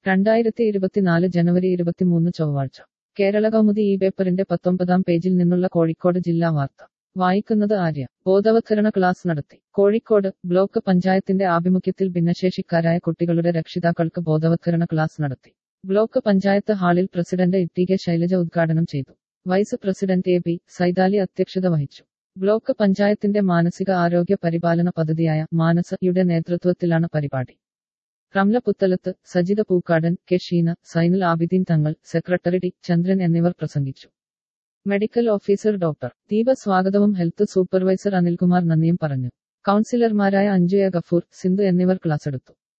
രണ്ടായിരത്തി ഇരുപത്തിനാല് ജനുവരി ഇരുപത്തിമൂന്ന് ചൊവ്വാഴ്ച കേരള കൗമുദി ഈ പേപ്പറിന്റെ പത്തൊമ്പതാം പേജിൽ നിന്നുള്ള കോഴിക്കോട് ജില്ലാ വാർത്ത വായിക്കുന്നത് ആര്യ ബോധവത്കരണ ക്ലാസ് നടത്തി കോഴിക്കോട് ബ്ലോക്ക് പഞ്ചായത്തിന്റെ ആഭിമുഖ്യത്തിൽ ഭിന്നശേഷിക്കാരായ കുട്ടികളുടെ രക്ഷിതാക്കൾക്ക് ബോധവത്കരണ ക്ലാസ് നടത്തി ബ്ലോക്ക് പഞ്ചായത്ത് ഹാളിൽ പ്രസിഡന്റ് ഇ കെ ശൈലജ ഉദ്ഘാടനം ചെയ്തു vice president A B Saithali അധ്യക്ഷത വഹിച്ചു ബ്ലോക്ക് പഞ്ചായത്തിന്റെ മാനസിക ആരോഗ്യ പരിപാലന പദ്ധതിയായ മാനസ യുടെ നേതൃത്വത്തിലാണ് പരിപാടി Ramla Puthalath Sajitha Pookkadan K Sheena Sainul Abideen Thangal secretary T ചന്ദ്രൻ എന്നിവർ പ്രസംഗിച്ചു മെഡിക്കൽ ഓഫീസർ ഡോക്ടർ ദീപ സ്വാഗതവും ഹെൽത്ത് സൂപ്പർവൈസർ അനിൽകുമാർ നന്ദിയും പറഞ്ഞു കൗൺസിലർമാരായ അഞ്ജുയ ഗഫൂർ സിന്ധു എന്നിവർ ക്ലാസ്സെടുത്തു